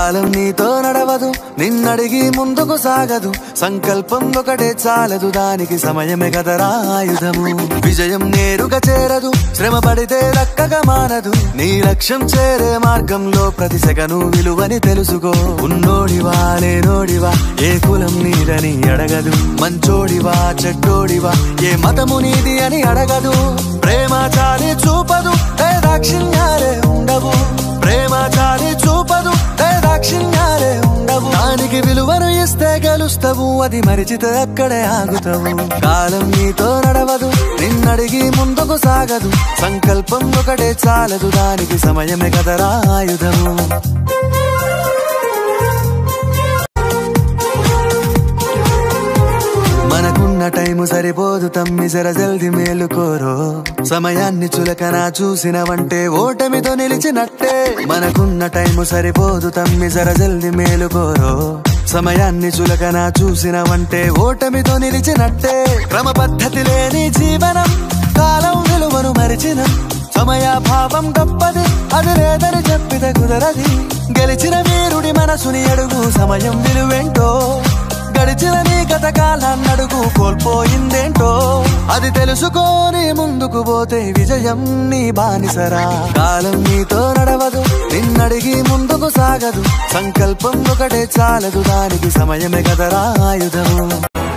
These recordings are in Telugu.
కాలం నీతో నడవదు నిన్నడిగి ముందుకు సాగదు సంకల్పం ఒకటే చాలదు దానికి సమయమే కదరా ఆయుధము విజయం నేరుగా చేరదు శ్రమ పడితే దక్కగా మానదు నీ లక్ష్యం చేరే మార్గంలో ప్రతి సెగను విలువని తెలుసుకో ఉన్నోడివా లేనోడివా ఏ కులం నీదని అడగదు మంచోడివా చెడ్డోడివా ఏ మతము నీది అని అడగదు ప్రేమ చాలి చూపదు ఏ దాక్షిణ్యాలే ఉండవు ప్రేమ చాలి చూపదు ఏ దాక్షిణ్యాలే ఉండవు దానికి విలువను ఇస్తే గెలుస్తావు అది మరిచితే అక్కడే ఆగుతావు కాలం నీతో నడవదు నిన్నడిగి ముందుకు సాగదు సంకల్పం ఒకటే చాలదు దానికి సమయమే కదరా ఆయుధము మనకున్న టైము సరిపోదు తమ్మి జర జల్ది మేలుకోరో సమయాన్ని చులకన చూసినవంటే ఓటమితో నిలిచినట్టే మనకున్న టైము సరిపోదు తమ్మి జర జల్ది మేలుకోరో సమయాన్ని చులకన చూసినవంటే ఓటమితో నిలిచినట్టే క్రమ పద్ధతి లేని జీవనం కాలం విలువను మరిచిన సమయాభావం గొప్పది అది లేదని చెప్పితే కుదరది గెలిచిన వీరుడి మనసుని అడుగు సమయం విలువేంటో గడిచిన నీ గత కాలాన్నడుగు కోల్పోయిందేంటో అది తెలుసుకోని ముందుకు పోతే విజయం నీ బానిసరా కాలం నీతో నడవదు నిన్నడిగి ముందుకు సాగదు సంకల్పం ఒకటే చాలదు దానికి సమయమే కదరా ఆయుధము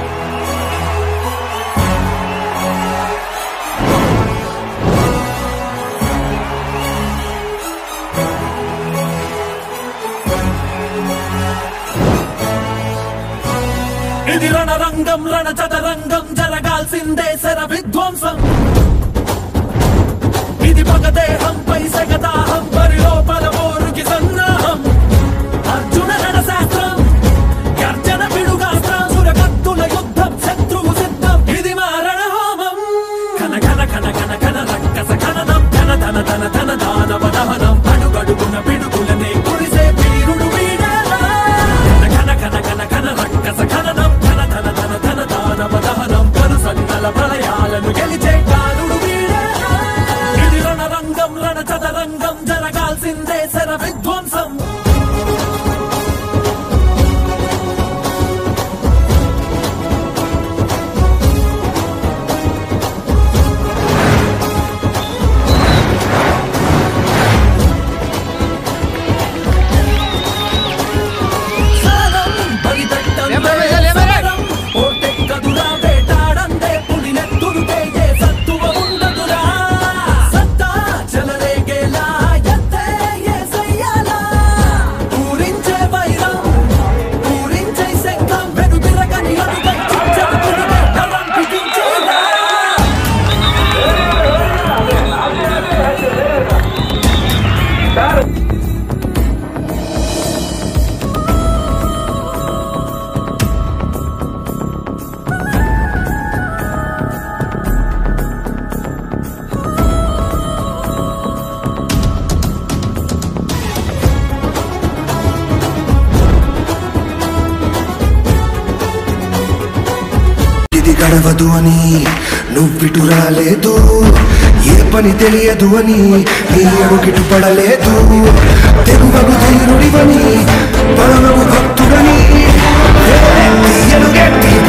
ఇది రణరంగం రణ చదరంగం జరగాల్సిందే శర విధ్వంసం ఇది పగదేహంపై సగదాహం బరిలో పలమోరుకి సన్నాహం అర్జున రణశాస్త్రం గర్జన పిడుగాస్త్రం సురకత్తుల యుద్ధం శత్రువు సిద్ధం ఇది మా రణహోమం కన కన కన కన కన రక్కస కననం ధన ధన ధన ధన దానవ దహనం అడుగడుగున పిడుగులనే కురిసే వీరుడు వీడేలా కన కన కన కన రక్కస కననం ధన ధన ధన ధన దానవ దహనం కరు సన్నల ప్రళయాలను గెలిచే కాలుడు వీడేలా ఇది రణరంగం రణ చదరంగం జరగాల్సిందే శర విధ్వంసం సారం బలిదట్టం సమరం ఓటెక్కదురా వేటాడందే పులినెత్తురుతే ఏ సత్తువ ఉండదురా సత్తా చెలరేగేలా ఎత్తే ఏసయ్యాలా పూరించే వైరం పూరించే శంఖం వెనుదిరగని అడుగై చిచ్చర పుడుగే నరం బిగించేలా ఇది గడవదు అని నువ్విటు రాలేదు ఏ పని తెలియదు అని నీ అడుగిటు పడలేదు తెగువగు ధీరుడివని పరమగు భక్తుడని తీయను గట్టి